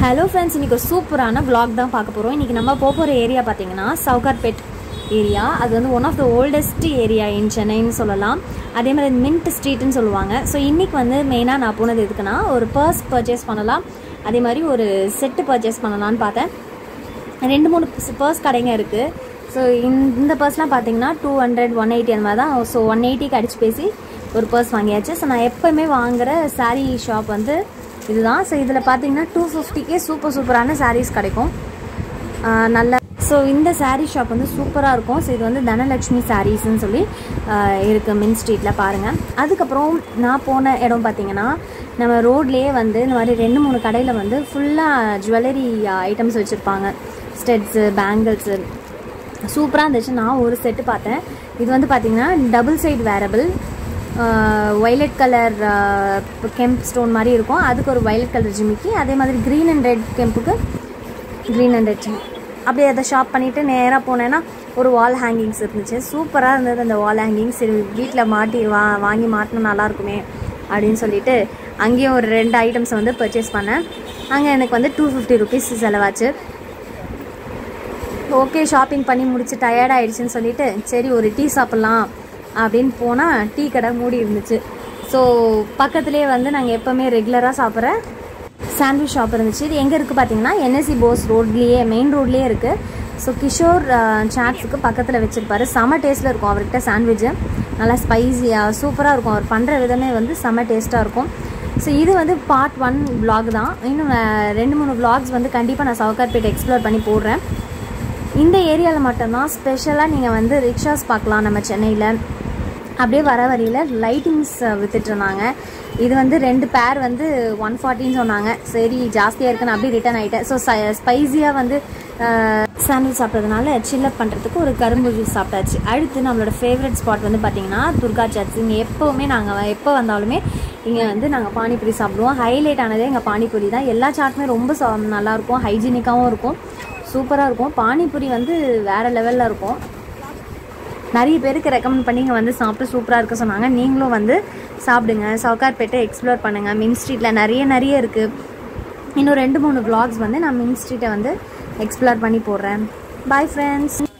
hello friends இன்றைக்கி ஒரு சூப்பரான vlog தான் பார்க்க போகிறோம் இன்றைக்கி நம்ம போக போகிற ஏரியா பார்த்தீங்கன்னா சவுகார்பேட் ஏரியா அது வந்து one of the oldest area in சென்னைன்னு சொல்லலாம் அதே மாதிரி மின்ட் ஸ்ட்ரீட்னு சொல்லுவாங்க ஸோ இன்றைக்கி வந்து மெயினாக நான் போனது எதுக்குன்னா ஒரு பர்ஸ் பர்ச்சேஸ் பண்ணலாம் அதே மாதிரி ஒரு செட்டு பர்ச்சேஸ் பண்ணலான்னு பார்த்தேன் ரெண்டு மூணு பர்ஸ் கடைங்க இருக்குது ஸோ இந்த பர்ஸ்லாம் பார்த்தீங்கன்னா டூ ஹண்ட்ரட் ஒன் எயிட்டி அந்த மாதிரி தான் ஸோ ஒன் எயிட்டிக்கு அடிச்சு பேசி ஒரு பர்ஸ் வாங்கியாச்சு ஸோ நான் எப்போவுமே வாங்குற saree ஷாப் வந்து இதுதான் ஸோ இதில் பார்த்தீங்கன்னா டூ ஃபிஃப்டிக்கே சூப்பர் சூப்பரான sarees கிடைக்கும் ஆஹ் நல்ல ஸோ இந்த saree ஷாப் வந்து சூப்பராக இருக்கும் ஸோ இது வந்து தனலக்ஷ்மி சாரீஸ்ன்னு சொல்லி ஆஹ் இருக்குது மின் ஸ்ட்ரீட்டில் பாருங்கள் அதுக்கப்புறம் நான் போன இடம் பார்த்தீங்கன்னா நம்ம ரோட்லேயே வந்து இந்த மாதிரி ரெண்டு மூணு கடையில் வந்து ஃபுல்லாக ஜுவல்லரி ஐட்டம்ஸ் வச்சுருப்பாங்க ஸ்டெட்ஸு பேங்கிள்ஸு சூப்பராக இருந்துச்சு நான் ஒரு செட்டு பார்த்தேன் இது வந்து பார்த்தீங்கன்னா double side wearable violet colour kemp stone மாதிரி இருக்கும் அதுக்கு ஒரு வயலட் கலர் ஜிமிக்கி அதே மாதிரி க்ரீன் அண்ட் ரெட் கெம்புக்கு க்ரீன் அண்ட் ரெட் ஜிமி அப்படியே அதை ஷாப் பண்ணிவிட்டு நேராக போனேன்னா ஒரு வால் ஹேங்கிங்ஸ் இருந்துச்சு சூப்பராக இருந்தது அந்த வால் ஹேங்கிங்ஸ் சரி வீட்டில் மாட்டி வா வாங்கி மாட்டினா நல்லாயிருக்குமே அப்படின்னு சொல்லிட்டு அங்கேயும் ஒரு ரெண்டு ஐட்டம்ஸ் வந்து பர்ச்சேஸ் பண்ணேன் அங்கே எனக்கு வந்து டூ ஃபிஃப்டி ருபீஸ் செலவாச்சு ஓகே ஷாப்பிங் பண்ணி முடிச்சு டயர்ட் ஆயிடுச்சுன்னு சொல்லிட்டு சரி ஒரு டீ சாப்பிட்லாம் அப்படின்னு போனால் டீ கடை மூடி இருந்துச்சு ஸோ பக்கத்துலேயே வந்து நாங்கள் எப்போவுமே ரெகுலராக சாப்பிட்ற சாண்ட்விச் ஷாப் இருந்துச்சு இது எங்கே இருக்குது பார்த்தீங்கன்னா என்எஸ்சி போஸ் ரோட்லேயே மெயின் ரோட்லேயே இருக்குது ஸோ கிஷோர் சாட்ஸுக்கு பக்கத்தில் வச்சுருப்பாரு செம டேஸ்ட்டில் இருக்கும் அவர்கிட்ட சாண்ட்விட்சு நல்லா ஸ்பைஸியாக சூப்பராக இருக்கும் அவர் பண்ணுற விதமே வந்து செம டேஸ்ட்டாக இருக்கும் ஸோ இது வந்து பார்ட் ஒன் vlog தான் இன்னும் அஹ், ரெண்டு மூணு vlogs வந்து கண்டிப்பாக நான் சவுகார்பேட் எக்ஸ்ப்ளோர் பண்ணி போடுறேன் இந்த ஏரியாவில் மட்டும்தான் ஸ்பெஷலாக நீங்கள் வந்து ரிக்ஷாஸ் பார்க்கலாம் நம்ம சென்னையில் அப்படியே வர வழியில் லைட்டிங்ஸ் வித்துட்டு இருந்தாங்க இது வந்து ரெண்டு பேர் வந்து ஒன் ஃபார்ட்டின்னு சொன்னாங்க சரி ஜாஸ்தியாக இருக்குன்னு அப்படியே ரிட்டர்ன் ஆகிட்டேன் ஸோ ஸ்பைஸியாக வந்து சாண்ட்விச் சாப்பிட்றதுனால சில்லப் பண்ணுறதுக்கு ஒரு கரும்பு ஜூஸ் சாப்பிட்டாச்சு அடுத்து நம்மளோட ஃபேவரட் ஸ்பாட் வந்து பார்த்திங்கன்னா துர்கா சர்ச் இங்கே எப்போவுமே நாங்கள் எப்போ வந்தாலுமே இங்கே வந்து நாங்கள் பானிபூரி சாப்பிடுவோம் ஹைலைட் ஆனதே எங்கள் பானிபூரி தான் எல்லா சாட்டுமே ரொம்ப சா- நல்லாயிருக்கும் ஹைஜீனிக்காகவும் இருக்கும் சூப்பராக இருக்கும் பானிபூரி வந்து வேறு லெவலில் இருக்கும் நிறைய பேருக்கு ரெக்கமெண்ட் பண்ணி இங்கே வந்து சாப்பிட்டு சூப்பராக இருக்க சொன்னாங்க நீங்களும் வந்து சாப்பிடுங்க சவுகார்பேட்டை எக்ஸ்ப்ளோர் பண்ணுங்கள் மின் ஸ்ட்ரீட்டில் நிறைய நிறைய இருக்குது இன்னும் ரெண்டு மூணு vlogs வந்து நான் மின் ஸ்ட்ரீட்டை வந்து எக்ஸ்ப்ளோர் பண்ணி போடுறேன் பாய் ஃப்ரெண்ட்ஸ்